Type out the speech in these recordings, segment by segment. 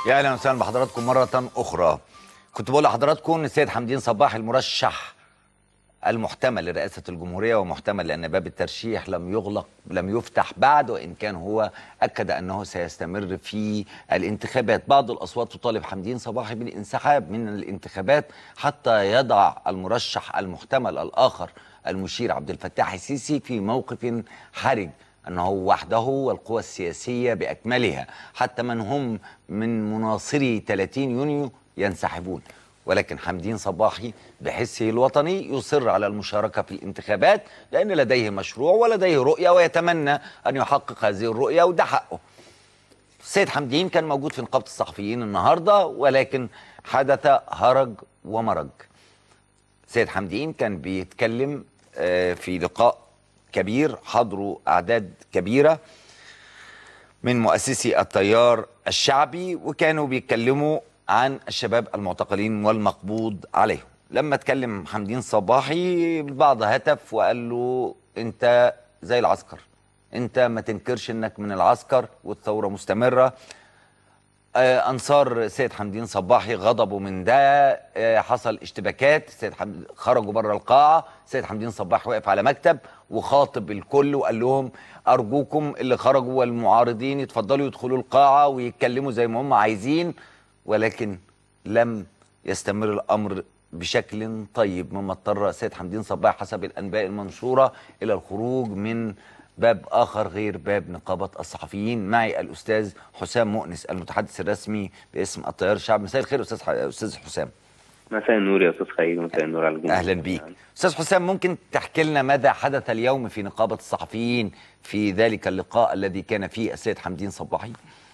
يا اهلا وسهلا بحضراتكم مره اخرى كنت بقول لحضراتكم السيد حمدين صباح المرشح المحتمل لرئاسه الجمهوريه ومحتمل لان باب الترشيح لم يغلق لم يفتح بعد وان كان هو اكد انه سيستمر في الانتخابات بعض الاصوات تطالب حمدين صباحي بالانسحاب من الانتخابات حتى يضع المرشح المحتمل الاخر المشير عبد الفتاح السيسي في موقف حرج أنه وحده والقوى السياسية بأكملها حتى من هم من مناصري 30 يونيو ينسحبون ولكن حمدين صباحي بحسه الوطني يصر على المشاركة في الانتخابات لأن لديه مشروع ولديه رؤية ويتمنى أن يحقق هذه الرؤية وده حقه السيد حمدين كان موجود في نقابة الصحفيين النهاردة ولكن حدث هرج ومرج سيد حمدين كان بيتكلم في لقاء كبير حضروا أعداد كبيرة من مؤسسي التيار الشعبي وكانوا بيتكلموا عن الشباب المعتقلين والمقبوض عليهم لما اتكلم حمدين صباحي البعض هتف وقال له انت زي العسكر انت ما تنكرش انك من العسكر والثورة مستمرة انصار سيد حمدين صباحي غضبوا من ده حصل اشتباكات سيد حمدين خرجوا بره القاعه سيد حمدين صباحي وقف على مكتب وخاطب الكل وقال لهم ارجوكم اللي خرجوا والمعارضين يتفضلوا يدخلوا القاعه ويتكلموا زي ما هم عايزين ولكن لم يستمر الامر بشكل طيب مما اضطر سيد حمدين صباحي حسب الانباء المنشوره الى الخروج من باب آخر غير باب نقابة الصحفيين معي الأستاذ حسام مؤنس المتحدث الرسمي باسم التيار الشعب مساء الخير أستاذ ح... أستاذ حسام مساء النور يا أستاذ خير مساء النور على الجميع أهلا بيك أستاذ حسام ممكن تحكي لنا ماذا حدث اليوم في نقابة الصحفيين في ذلك اللقاء الذي كان فيه السيد حمدين صباحي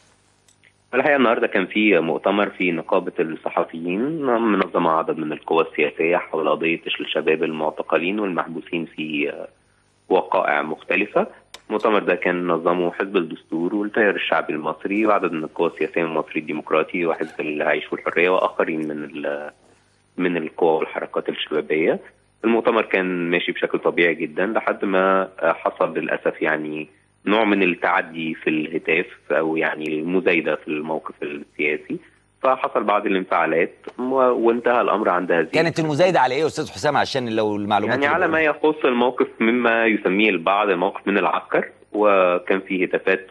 الحقيقة النهاردة كان في مؤتمر في نقابة الصحفيين منظمة عدد من القوى السياسية حول قضية الشباب المعتقلين والمحبوسين في وقائع مختلفة المؤتمر ده كان نظمه حزب الدستور والتيار الشعبي المصري وعدد من القوى السياسية من المصري الديمقراطي وحزب العيش والحرية وآخرين من من القوى والحركات الشبابية المؤتمر كان ماشي بشكل طبيعي جدا لحد ما حصل للأسف يعني نوع من التعدي في الهتاف أو يعني المزايدة في الموقف السياسي فحصل بعض الانفعالات وانتهى الامر عند هذه كانت المزايده على ايه يا استاذ حسام عشان لو المعلومات يعني على ما يخص الموقف مما يسميه البعض الموقف من العسكر وكان فيه هتافات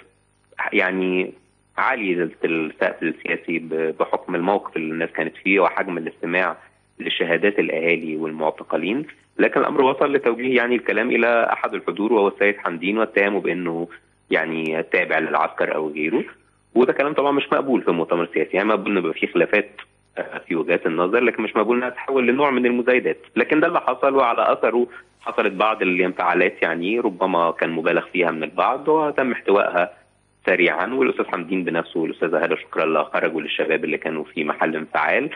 يعني عاليه السقف السياسي بحكم الموقف اللي الناس كانت فيه وحجم الاستماع لشهادات الاهالي والمعتقلين لكن الامر وصل لتوجيه يعني الكلام الى احد الحضور وهو السيد حمدين واتهامه بانه يعني تابع للعسكر او غيره وده كلام طبعا مش مقبول في المؤتمر السياسي يعني مقبول ان يبقى في خلافات في وجهات النظر لكن مش مقبول انها تتحول لنوع من المزايدات لكن ده اللي حصل وعلى اثره حصلت بعض الانفعالات يعني ربما كان مبالغ فيها من البعض وتم احتوائها سريعا والاستاذ حمدين بنفسه والاستاذه هاله شكر الله خرجوا للشباب اللي كانوا في محل انفعال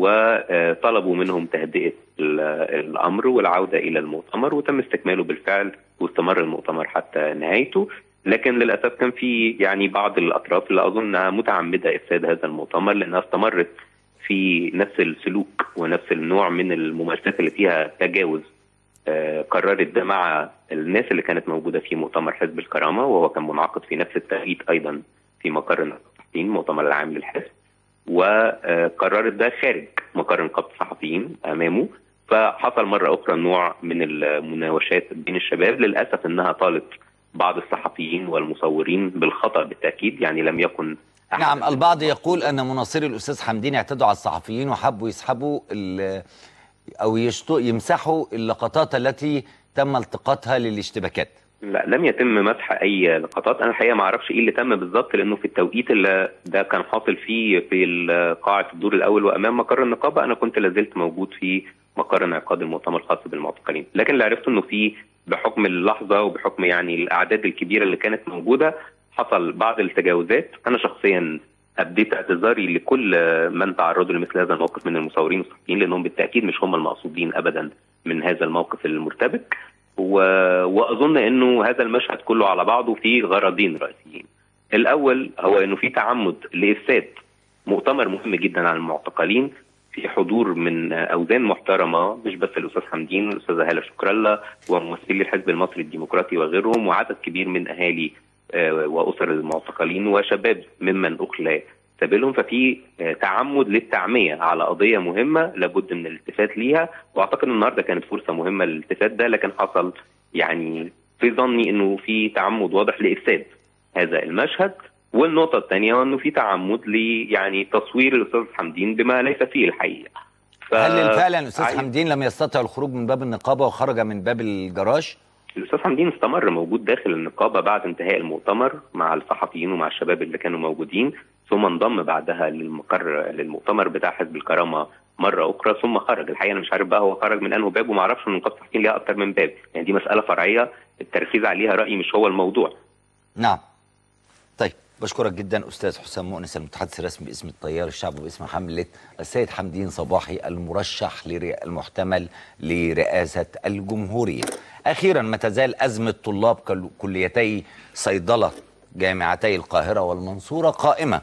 وطلبوا منهم تهدئه الامر والعوده الى المؤتمر وتم استكماله بالفعل واستمر المؤتمر حتى نهايته لكن للاسف كان في يعني بعض الاطراف اللي اظن متعمده افساد هذا المؤتمر لانها استمرت في نفس السلوك ونفس النوع من الممارسات اللي فيها تجاوز آه قررت ده مع الناس اللي كانت موجوده في مؤتمر حزب الكرامه وهو كان منعقد في نفس التوقيت ايضا في مقر الصحفيين المؤتمر العام للحزب وقررت ده خارج مقر نقابه الصحفيين امامه فحصل مره اخرى نوع من المناوشات بين الشباب للاسف انها طالت بعض الصحفيين والمصورين بالخطا بالتاكيد يعني لم يكن نعم البعض يقول ان مناصري الاستاذ حمدين اعتدوا على الصحفيين وحبوا يسحبوا او يشتو يمسحوا اللقطات التي تم التقاطها للاشتباكات لا لم يتم مسح اي لقطات انا الحقيقه ما اعرفش ايه اللي تم بالظبط لانه في التوقيت اللي ده كان حاصل فيه في قاعه الدور الاول وامام مقر النقابه انا كنت لازلت موجود في مقر انعقاد المؤتمر الخاص بالمعتقلين لكن اللي عرفته انه في بحكم اللحظه وبحكم يعني الاعداد الكبيره اللي كانت موجوده حصل بعض التجاوزات انا شخصيا ابديت اعتذاري لكل من تعرضوا لمثل هذا الموقف من المصورين والصحفيين لانهم بالتاكيد مش هم المقصودين ابدا من هذا الموقف المرتبك و... واظن انه هذا المشهد كله على بعضه فيه غرضين رئيسيين. الاول هو انه في تعمد لافساد مؤتمر مهم جدا عن المعتقلين في حضور من اوزان محترمه مش بس الاستاذ حمدين والاستاذه هاله شكر الله وممثلي الحزب المصري الديمقراطي وغيرهم وعدد كبير من اهالي واسر المعتقلين وشباب ممن اخلى سبيلهم ففي آه، تعمد للتعميه على قضيه مهمه لابد من الالتفات ليها واعتقد ان النهارده كانت فرصه مهمه للالتفات ده لكن حصل يعني في ظني انه في تعمد واضح لافساد هذا المشهد والنقطة الثانية انه في تعمد ل يعني تصوير الاستاذ حمدين بما ليس فيه الحقيقة. ف... هل فعلا الاستاذ عايز- حمدين لم يستطع الخروج من باب النقابه وخرج من باب الجراج؟ الاستاذ حمدين استمر موجود داخل النقابه بعد انتهاء المؤتمر مع الصحفيين ومع الشباب اللي كانوا موجودين ثم انضم بعدها للمقر للمؤتمر بتاع حزب الكرامه مره اخرى ثم خرج الحقيقه انا مش عارف بقى هو خرج من انه باب وما اعرفش ان نقابه الصحفيين ليها اكتر من باب يعني دي مساله فرعيه التركيز عليها رايي مش هو الموضوع نعم طيب بشكرك جدا استاذ حسام مؤنس المتحدث الرسمي باسم التيار الشعبي وباسم حمله السيد حمدين صباحي المرشح لرئ- المحتمل لرئاسه الجمهوريه. اخيرا ما تزال ازمه طلاب كل- كليتي صيدله جامعتي القاهره والمنصوره قائمه.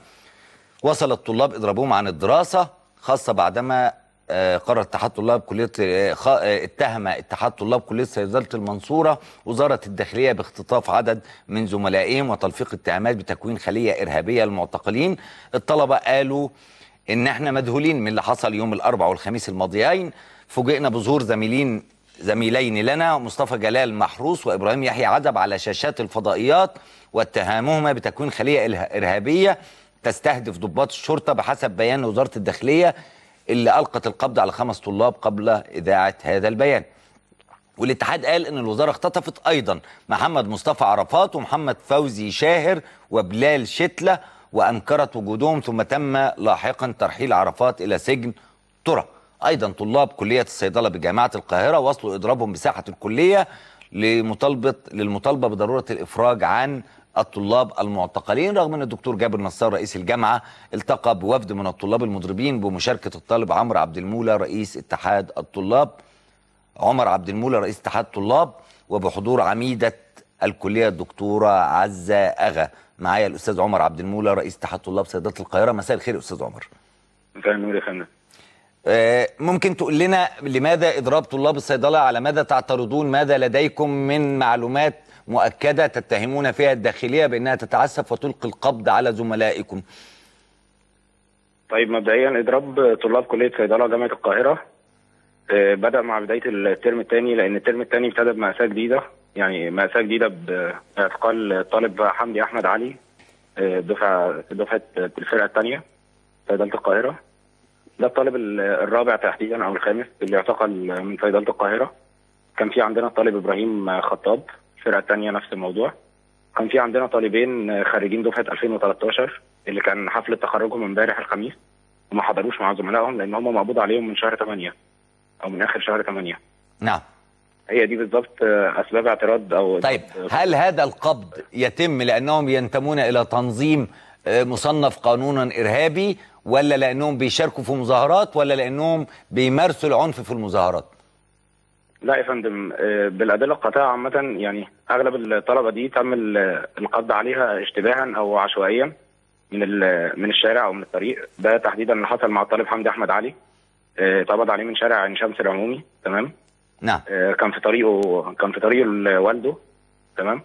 وصل الطلاب اضرابهم عن الدراسه خاصه بعدما آه، قرر اتحاد طلاب كليه آه، خ- آه، اتهم اتحاد طلاب كليه صيدله المنصوره وزاره الداخليه باختطاف عدد من زملائهم وتلفيق اتهامات بتكوين خليه ارهابيه للمعتقلين الطلبه قالوا ان احنا مذهولين من اللي حصل يوم الاربعاء والخميس الماضيين فوجئنا بظهور زميلين زميلين لنا مصطفى جلال محروس وابراهيم يحيى عزب على شاشات الفضائيات واتهامهما بتكوين خليه إله- ارهابيه تستهدف ضباط الشرطه بحسب بيان وزاره الداخليه اللي القت القبض على خمس طلاب قبل اذاعه هذا البيان. والاتحاد قال ان الوزاره اختطفت ايضا محمد مصطفى عرفات ومحمد فوزي شاهر وبلال شتله وانكرت وجودهم ثم تم لاحقا ترحيل عرفات الى سجن ترى. ايضا طلاب كليه الصيدله بجامعه القاهره وصلوا اضرابهم بساحه الكليه لمطالبه للمطالبه بضروره الافراج عن الطلاب المعتقلين رغم ان الدكتور جابر نصار رئيس الجامعه التقى بوفد من الطلاب المضربين بمشاركه الطالب عمرو عبد المولى رئيس اتحاد الطلاب عمر عبد المولى رئيس اتحاد الطلاب وبحضور عميده الكليه الدكتوره عزه اغا معايا الاستاذ عمر عبد المولى رئيس اتحاد طلاب صيدله القاهره مساء الخير يا استاذ عمر مساء النور يا فندم آه، ممكن تقول لنا لماذا اضراب طلاب الصيدله على ماذا تعترضون ماذا لديكم من معلومات مؤكده تتهمون فيها الداخليه بانها تتعسف وتلقي القبض على زملائكم طيب مبدئيا اضراب طلاب كليه صيدله جامعه القاهره آه، بدا مع بدايه الترم الثاني لان الترم الثاني ابتدى بمأساة جديده يعني مأساة جديده باعتقال الطالب حمدي احمد علي آه، دفعه دفعه الفرقه الثانيه صيدله القاهره ده الطالب ال- الرابع تحديدا او الخامس اللي اعتقل من صيدله القاهره كان في عندنا الطالب ابراهيم خطاب الفرقه الثانيه نفس الموضوع كان في عندنا طالبين خارجين دفعه 2013 اللي كان حفله تخرجهم امبارح الخميس وما حضروش مع زملائهم لان هم مقبوض عليهم من شهر 8 او من اخر شهر 8 نعم هي دي بالظبط اسباب اعتراض او طيب هل هذا القبض يتم لانهم ينتمون الى تنظيم آه، مصنف قانونا ارهابي ولا لانهم بيشاركوا في مظاهرات ولا لانهم بيمارسوا العنف في المظاهرات لا يا فندم آه، بالادله القاطعه عامه يعني اغلب الطلبه دي تم ال- القبض عليها اشتباها او عشوائيا من ال- من الشارع او من الطريق ده تحديدا اللي حصل مع الطالب حمدي احمد علي آه، اتقبض عليه من شارع عين شمس العمومي تمام نعم آه، كان في طريقه كان في طريقه لوالده تمام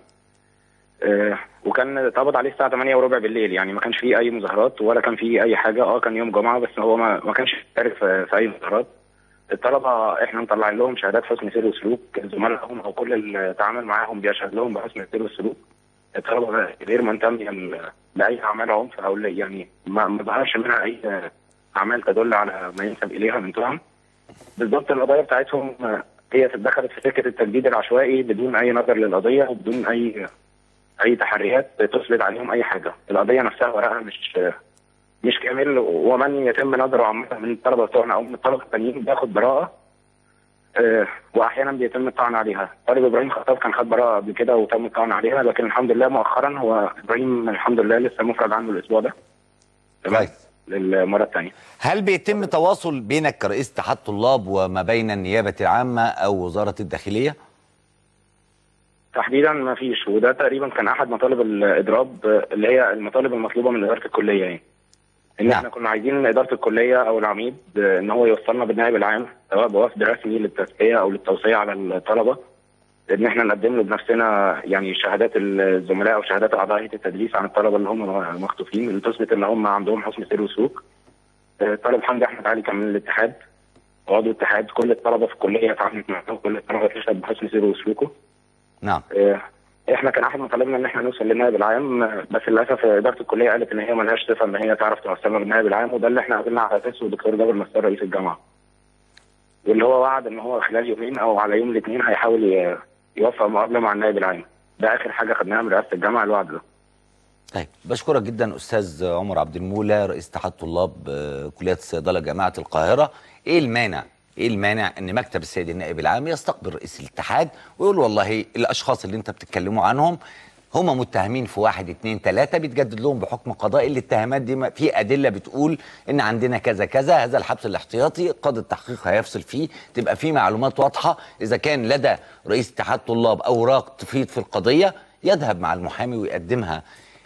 آه، وكان اتقبض عليه الساعه 8 وربع بالليل يعني ما كانش فيه اي مظاهرات ولا كان فيه اي حاجه اه كان يوم جمعه بس هو ما, ما كانش شارك في, في اي مظاهرات الطلبه احنا مطلعين لهم شهادات حسن سير وسلوك زملائهم او كل اللي تعامل معاهم بيشهد لهم بحسن السير والسلوك الطلبه غير منتميه ل- لاي اعمال عنف او ل- يعني ما ما ظهرش منها اي اعمال تدل على ما ينسب اليها من تهم بالظبط القضايا بتاعتهم آه، هي اتدخلت في سكه التجديد العشوائي بدون اي نظر للقضيه وبدون اي اي تحريات تثبت عليهم اي حاجه القضيه نفسها ورقها مش مش كامل ومن يتم نظره عامه من الطلبه بتوعنا او من الطلبه التانيين بياخد براءه آه، واحيانا بيتم الطعن عليها طالب ابراهيم خطاب كان خد براءه قبل كده وتم الطعن عليها لكن الحمد لله مؤخرا هو ابراهيم الحمد لله لسه مفرج عنه الاسبوع ده تمام كويس للمره الثانيه هل بيتم تواصل بينك كرئيس اتحاد طلاب وما بين النيابه العامه او وزاره الداخليه تحديدا ما فيش وده تقريبا كان احد مطالب الاضراب آه، اللي هي المطالب المطلوبه من اداره الكليه يعني ان نعم. احنا كنا عايزين اداره الكليه او العميد آه، ان هو يوصلنا بالنائب العام سواء بوفد رسمي للتزكيه او للتوصيه على الطلبه ان احنا نقدم له بنفسنا يعني شهادات الزملاء او شهادات اعضاء هيئه التدريس عن الطلبه اللي هم مخطوفين اللي تثبت ان هم عندهم حسن سير وسلوك آه، طالب حمدي احمد علي كان من الاتحاد عضو اتحاد كل الطلبه في الكليه اتعاملت معاه وكل الطلبه تشهد بحسن سيره وسلوكه نعم آه، احنا كان احد مطالبنا ان احنا نوصل للنائب العام آه، بس للاسف اداره الكليه قالت ان هي ملهاش صفه ان هي تعرف توصلنا للنائب العام وده اللي احنا قابلنا على اساسه الدكتور جابر نصار رئيس الجامعه واللي هو وعد ان هو خلال يومين او على يوم الاثنين هيحاول ي- يوفق مقابله مع النائب العام ده اخر حاجه خدناها من رئاسه الجامعه الوعد ده طيب بشكرك جدا استاذ عمر عبد المولى رئيس اتحاد طلاب آه، كليه الصيدله جامعه القاهره ايه المانع ايه المانع ان مكتب السيد النائب العام يستقبل رئيس الاتحاد ويقول والله الاشخاص اللي انت بتتكلموا عنهم هم متهمين في واحد اتنين تلاته بيتجدد لهم بحكم قضائي الاتهامات دي ما- في ادله بتقول ان عندنا كذا كذا هذا الحبس الاحتياطي قاضي التحقيق هيفصل فيه تبقى في معلومات واضحه اذا كان لدى رئيس اتحاد طلاب اوراق تفيد في القضيه يذهب مع المحامي ويقدمها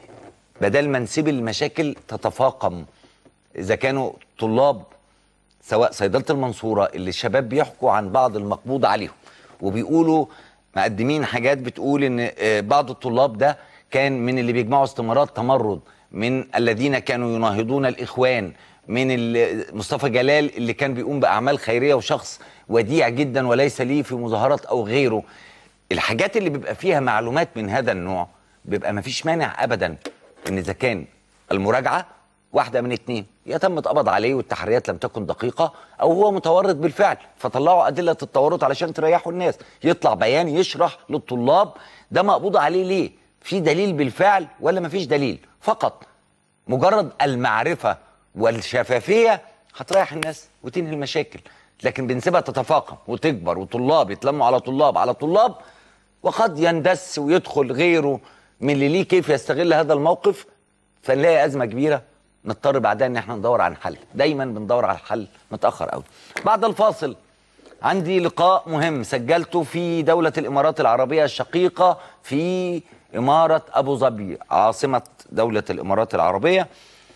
بدل ما نسيب المشاكل تتفاقم اذا كانوا طلاب سواء صيدله المنصوره اللي الشباب بيحكوا عن بعض المقبوض عليهم وبيقولوا مقدمين حاجات بتقول ان آه، بعض الطلاب ده كان من اللي بيجمعوا استمارات تمرد من الذين كانوا يناهضون الاخوان من ال- مصطفى جلال اللي كان بيقوم باعمال خيريه وشخص وديع جدا وليس ليه في مظاهرات او غيره الحاجات اللي بيبقى فيها معلومات من هذا النوع بيبقى مفيش مانع ابدا ان اذا كان المراجعه واحده من اتنين يا تم اتقبض عليه والتحريات لم تكن دقيقه او هو متورط بالفعل فطلعوا ادله التورط علشان تريحوا الناس يطلع بيان يشرح للطلاب ده مقبوض عليه ليه في دليل بالفعل ولا مفيش دليل فقط مجرد المعرفه والشفافيه هتريح الناس وتنهي المشاكل لكن بنسيبها تتفاقم وتكبر وطلاب يتلموا على طلاب على طلاب وقد يندس ويدخل غيره من اللي ليه كيف يستغل هذا الموقف فنلاقي ازمه كبيره نضطر بعدها ان احنا ندور عن حل دايما بندور على الحل متاخر قوي بعد الفاصل عندي لقاء مهم سجلته في دولة الإمارات العربية الشقيقة في إمارة أبو ظبي عاصمة دولة الإمارات العربية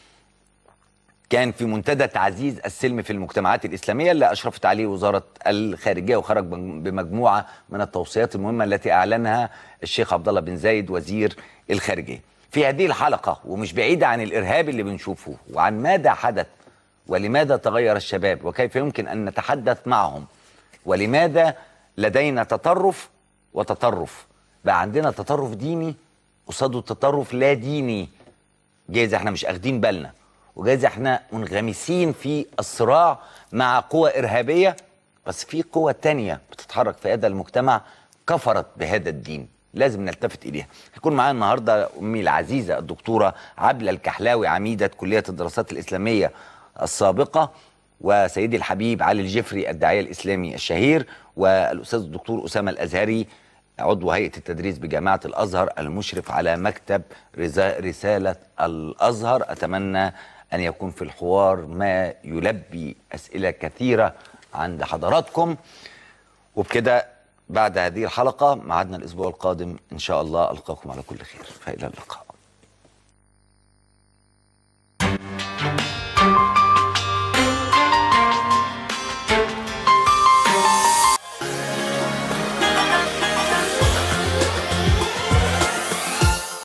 كان في منتدى تعزيز السلم في المجتمعات الإسلامية اللي أشرفت عليه وزارة الخارجية وخرج بمجموعة من التوصيات المهمة التي أعلنها الشيخ عبد الله بن زايد وزير الخارجية في هذه الحلقة ومش بعيدة عن الإرهاب اللي بنشوفه وعن ماذا حدث ولماذا تغير الشباب وكيف يمكن أن نتحدث معهم ولماذا لدينا تطرف وتطرف بقى عندنا تطرف ديني قصاده تطرف لا ديني جايز احنا مش اخدين بالنا وجايز احنا منغمسين في الصراع مع قوى ارهابيه بس في قوى تانية بتتحرك في هذا المجتمع كفرت بهذا الدين لازم نلتفت اليها هيكون معانا النهارده امي العزيزه الدكتوره عبله الكحلاوي عميده كليه الدراسات الاسلاميه السابقه وسيدي الحبيب علي الجفري الداعيه الاسلامي الشهير والاستاذ الدكتور اسامه الازهري عضو هيئه التدريس بجامعه الازهر المشرف على مكتب رزا- رساله الازهر اتمنى ان يكون في الحوار ما يلبي اسئله كثيره عند حضراتكم وبكده بعد هذه الحلقه ميعادنا الاسبوع القادم ان شاء الله القاكم على كل خير فالى اللقاء